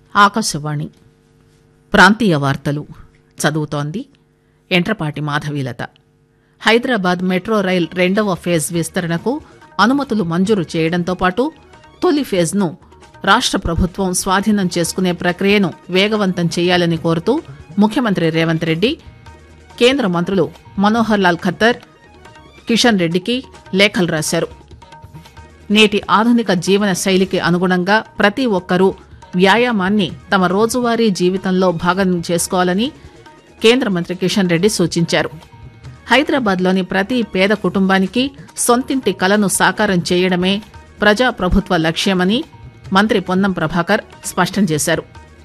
ఆకాశవాణి ప్రాంతీయ వార్తలు చదువుతోంది ఎంట్రపాటి మాధవీలత హైదరాబాద్ మెట్రో రైల్ రెండవ ఫేజ్ విస్తరణకు అనుమతులు మంజూరు చేయడంతో పాటు తొలి ఫేజ్ను రాష్ట ప్రభుత్వం స్వాధీనం చేసుకునే ప్రక్రియను వేగవంతం చేయాలని కోరుతూ ముఖ్యమంత్రి రేవంత్ రెడ్డి కేంద్ర మంత్రులు మనోహర్ లాల్ ఖత్తర్ కిషన్ రెడ్డికి లేఖలు రాశారు నేటి ఆధునిక జీవన శైలికి అనుగుణంగా ప్రతి ఒక్కరూ వ్యాయామాన్ని తమ రోజువారీ జీవితంలో భాగం చేసుకోవాలని కేంద్ర మంత్రి కిషన్ రెడ్డి సూచించారు హైదరాబాద్లోని ప్రతి పేద కుటుంబానికి సొంతింటి కలను సాకారం చేయడమే ప్రజాప్రభుత్వ లక్ష్యమని మంత్రి పొన్నం ప్రభాకర్ స్పష్టం చేశారు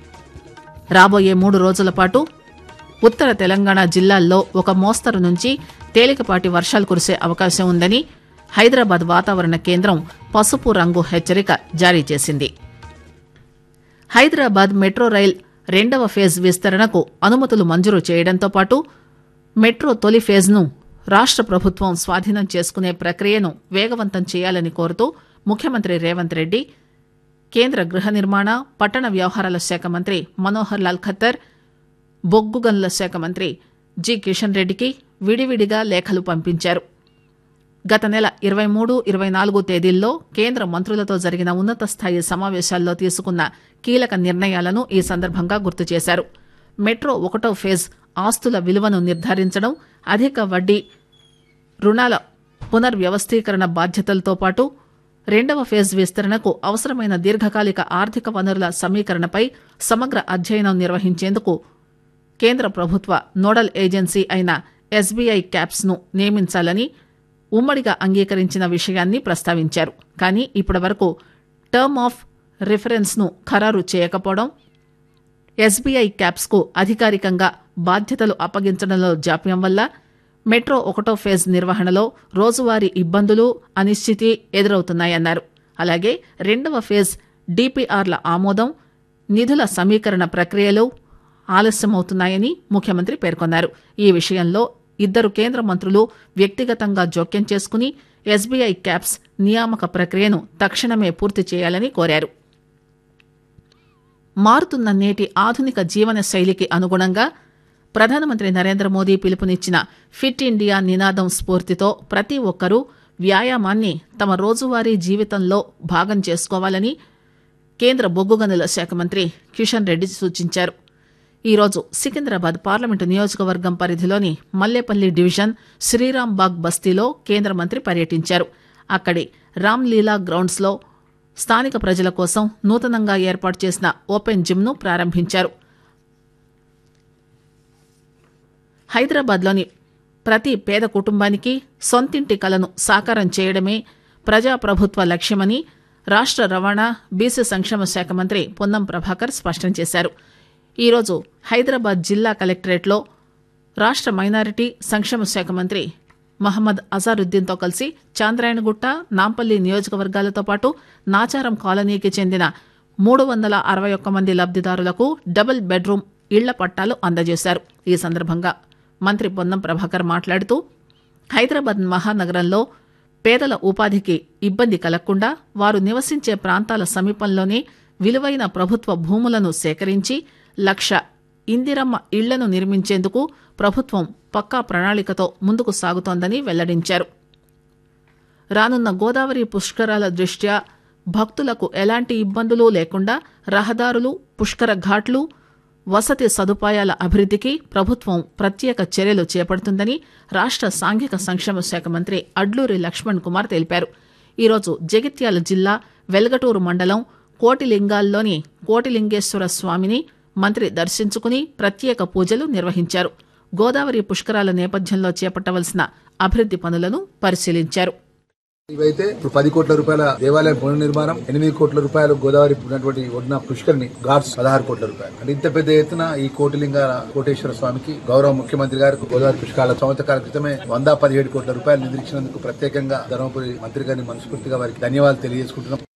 రాబోయే మూడు రోజుల పాటు ఉత్తర తెలంగాణ జిల్లాల్లో ఒక మోస్తరు నుంచి తేలికపాటి వర్షాలు కురిసే అవకాశం ఉందని హైదరాబాద్ వాతావరణ కేంద్రం పసుపు రంగు హెచ్చరిక జారీ చేసింది హైదరాబాద్ మెట్రో రైల్ రెండవ ఫేజ్ విస్తరణకు అనుమతులు మంజూరు చేయడంతో పాటు మెట్రో తొలి ఫేజ్ను రాష్ట ప్రభుత్వం స్వాధీనం చేసుకునే ప్రక్రియను వేగవంతం చేయాలని కోరుతూ ముఖ్యమంత్రి రేవంత్ రెడ్డి కేంద్ర గృహ నిర్మాణ పట్టణ వ్యవహారాల శాఖ మంత్రి మనోహర్ లాల్ ఖత్తర్ బొగ్గు గనుల శాఖ మంత్రి జి కిషన్ రెడ్డికి విడివిడిగా లేఖలు పంపించారు గత నెల ఇరవై మూడు ఇరవై నాలుగు తేదీల్లో కేంద్ర మంత్రులతో జరిగిన ఉన్నత స్థాయి సమావేశాల్లో తీసుకున్న కీలక నిర్ణయాలను ఈ సందర్భంగా గుర్తు చేశారు మెట్రో ఒకటో ఫేజ్ ఆస్తుల విలువను నిర్ధారించడం అధిక వడ్డీ రుణాల పునర్వ్యవస్థీకరణ బాధ్యతలతో పాటు రెండవ ఫేజ్ విస్తరణకు అవసరమైన దీర్ఘకాలిక ఆర్థిక వనరుల సమీకరణపై సమగ్ర అధ్యయనం నిర్వహించేందుకు కేంద్ర ప్రభుత్వ నోడల్ ఏజెన్సీ అయిన ఎస్బీఐ క్యాప్స్ ను నియమించాలని ఉమ్మడిగా అంగీకరించిన విషయాన్ని ప్రస్తావించారు కానీ ఇప్పటివరకు టర్మ్ ఆఫ్ రిఫరెన్స్ ను ఖరారు చేయకపోవడం ఎస్బీఐ క్యాప్స్ కు అధికారికంగా బాధ్యతలు అప్పగించడంలో జాప్యం వల్ల మెట్రో ఒకటో ఫేజ్ నిర్వహణలో రోజువారీ ఇబ్బందులు అనిశ్చితి ఎదురవుతున్నాయన్నారు అలాగే రెండవ ఫేజ్ డిపిఆర్ల ఆమోదం నిధుల సమీకరణ ప్రక్రియలు ఆలస్యమవుతున్నాయని ముఖ్యమంత్రి పేర్కొన్నారు ఈ విషయంలో ఇద్దరు కేంద్ర మంత్రులు వ్యక్తిగతంగా జోక్యం చేసుకుని ఎస్బీఐ క్యాప్స్ నియామక ప్రక్రియను తక్షణమే పూర్తి చేయాలని కోరారు మారుతున్న నేటి ఆధునిక జీవన శైలికి అనుగుణంగా ప్రధానమంత్రి నరేంద్ర మోదీ పిలుపునిచ్చిన ఫిట్ ఇండియా నినాదం స్ఫూర్తితో ప్రతి ఒక్కరూ వ్యాయామాన్ని తమ రోజువారీ జీవితంలో భాగం చేసుకోవాలని కేంద్ర బొగ్గు గనుల శాఖ మంత్రి కిషన్ రెడ్డి సూచించారు ఈరోజు సికింద్రాబాద్ పార్లమెంటు నియోజకవర్గం పరిధిలోని మల్లేపల్లి డివిజన్ శ్రీరాంబాగ్ బస్తీలో కేంద్ర మంత్రి పర్యటించారు అక్కడి రామ్లీలా గ్రౌండ్స్లో స్థానిక ప్రజల కోసం నూతనంగా ఏర్పాటు చేసిన ఓపెన్ జిమ్ను ప్రారంభించారు హైదరాబాద్లోని ప్రతి పేద కుటుంబానికి సొంతింటి కలను సాకారం చేయడమే ప్రజాప్రభుత్వ లక్ష్యమని రాష్ట రవాణా బీసీ సంక్షేమ శాఖ మంత్రి పొన్నం ప్రభాకర్ స్పష్టం చేశారు ఈరోజు హైదరాబాద్ జిల్లా కలెక్టరేట్లో రాష్ట మైనారిటీ సంక్షేమ శాఖ మంత్రి మహమ్మద్ అజారుద్దీన్తో కలిసి చాంద్రాయణగుట్ట నాంపల్లి నియోజకవర్గాలతో పాటు నాచారం కాలనీకి చెందిన మూడు వందల అరవై ఒక్క మంది లబ్దిదారులకు డబుల్ బెడ్రూమ్ ఇళ్ల పట్టాలు అందజేశారు ఈ సందర్భంగా మంత్రి పొన్నం ప్రభాకర్ మాట్లాడుతూ హైదరాబాద్ మహానగరంలో పేదల ఉపాధికి ఇబ్బంది కలగకుండా వారు నివసించే ప్రాంతాల సమీపంలోనే విలువైన ప్రభుత్వ భూములను సేకరించి లక్ష ఇందిరమ్మ ఇళ్లను నిర్మించేందుకు ప్రభుత్వం పక్కా ప్రణాళికతో ముందుకు సాగుతోందని వెల్లడించారు రానున్న గోదావరి పుష్కరాల దృష్ట్యా భక్తులకు ఎలాంటి ఇబ్బందులు లేకుండా రహదారులు పుష్కర ఘాట్లు వసతి సదుపాయాల అభివృద్ధికి ప్రభుత్వం ప్రత్యేక చర్యలు చేపడుతుందని రాష్ట సాంఘిక సంక్షేమ శాఖ మంత్రి అడ్లూరి లక్ష్మణ్ కుమార్ తెలిపారు ఈరోజు జగిత్యాల జిల్లా వెల్గటూరు మండలం కోటిలింగాల్లోని కోటిలింగేశ్వర స్వామిని మంత్రి దర్శించుకుని ప్రత్యేక పూజలు నిర్వహించారు గోదావరి పుష్కరాల నేపథ్యంలో చేపట్టవలసిన అభివృద్ది పనులను పరిశీలించారు ఇవైతే ఇప్పుడు పది కోట్ల రూపాయల దేవాలయం పునర్నిర్మాణం ఎనిమిది కోట్ల రూపాయలు గోదావరి ఉన్నటువంటి ఒడిన పుష్కరిని ఘాట్స్ పదహారు కోట్ల రూపాయలు అంటే ఇంత పెద్ద ఎత్తున ఈ కోటిలింగ కోటేశ్వర స్వామికి గౌరవ ముఖ్యమంత్రి గారు గోదావరి పుష్కరాల సంవత్సరాల క్రితమే వంద పదిహేడు కోట్ల రూపాయలు నిధులిచ్చినందుకు ప్రత్యేకంగా ధర్మపురి మంత్రి గారిని మనస్ఫూర్తిగా వారికి ధన్యవాదాలు తెలియజేసుకుంటున్నాం